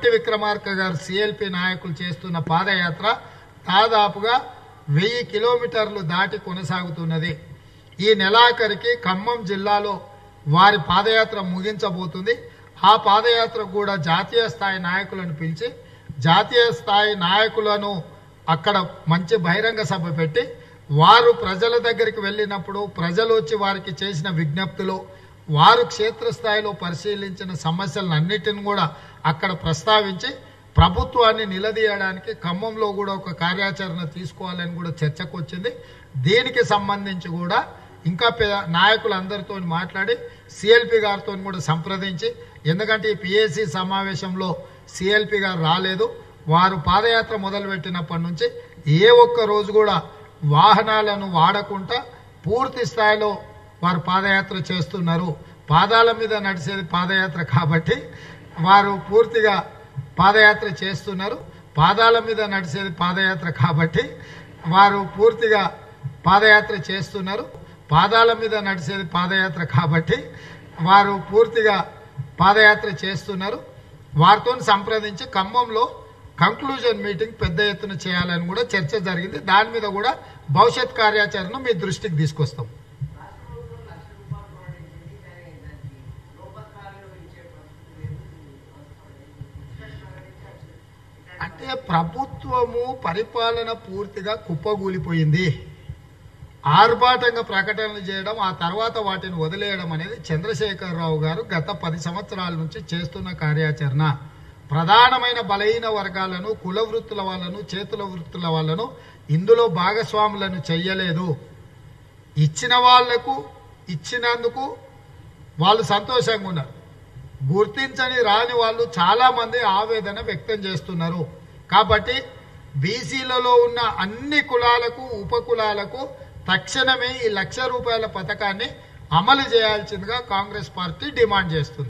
భట్టి విక్రమార్క గారు సిఎల్పి నాయకులు చేస్తున్న పాదయాత్ర దాదాపుగా వెయ్యి కిలోమీటర్లు దాటి కొనసాగుతున్నది ఈ నెలాఖరికి ఖమ్మం జిల్లాలో వారి పాదయాత్ర ముగించబోతుంది ఆ పాదయాత్ర కూడా జాతీయ స్థాయి నాయకులను పిలిచి జాతీయ స్థాయి నాయకులను అక్కడ మంచి బహిరంగ సభ పెట్టి వారు ప్రజల దగ్గరికి వెళ్ళినప్పుడు ప్రజలు వచ్చి వారికి చేసిన విజ్ఞప్తులు వారు క్షేత్రస్థాయిలో పరిశీలించిన సమస్యలను అన్నిటిని కూడా అక్కడ ప్రస్తావించి ప్రభుత్వాన్ని నిలదీయడానికి ఖమ్మంలో కూడా ఒక కార్యాచరణ తీసుకోవాలని కూడా చర్చకు వచ్చింది దీనికి సంబంధించి కూడా ఇంకా పె- నాయకులందరితో మాట్లాడి సిఎల్పి గారితో కూడా సంప్రదించి ఎందుకంటే ఈ పిఏసి సమావేశంలో సిఎల్పి గారు రాలేదు వారు పాదయాత్ర మొదలుపెట్టినప్పటి నుంచి ఏ ఒక్క రోజు కూడా వాహనాలను వాడకుండా పూర్తి స్థాయిలో వారు పాదయాత్ర చేస్తున్నారు పాదాల మీద నడిచేది పాదయాత్ర కాబట్టి వారు పూర్తిగా పాదయాత్ర చేస్తున్నారు పాదాల మీద నడిచేది పాదయాత్ర కాబట్టి వారు పూర్తిగా పాదయాత్ర చేస్తున్నారు పాదాల మీద నడిచేది పాదయాత్ర కాబట్టి వారు పూర్తిగా పాదయాత్ర చేస్తున్నారు వారితో సంప్రదించి ఖమ్మంలో కంక్లూజన్ మీటింగ్ పెద్ద ఎత్తున చేయాలని కూడా చర్చ జరిగింది దాని మీద కూడా భవిష్యత్ కార్యాచరణ మీ దృష్టికి తీసుకొస్తాం అంటే ప్రభుత్వము పరిపాలన పూర్తిగా కుప్పగూలిపోయింది ఆర్భాటంగా ప్రకటనలు చేయడం ఆ తర్వాత వాటిని వదిలేయడం అనేది చంద్రశేఖరరావు గారు గత పది సంవత్సరాల నుంచి చేస్తున్న కార్యాచరణ ప్రధానమైన బలహీన వర్గాలను కుల వృత్తుల వాళ్ళను చేతుల వృత్తుల వాళ్ళను ఇందులో భాగస్వాములను చెయ్యలేదు ఇచ్చిన వాళ్లకు ఇచ్చినందుకు వాళ్ళు సంతోషంగా ఉన్నారు గుర్తించని రాని వాళ్ళు చాలా మంది ఆవేదన వ్యక్తం చేస్తున్నారు కాబట్టి బీసీలలో ఉన్న అన్ని కులాలకు ఉపకులాలకు తక్షణమే ఈ లక్ష రూపాయల పథకాన్ని అమలు చేయాల్సిందిగా కాంగ్రెస్ పార్టీ డిమాండ్ చేస్తుంది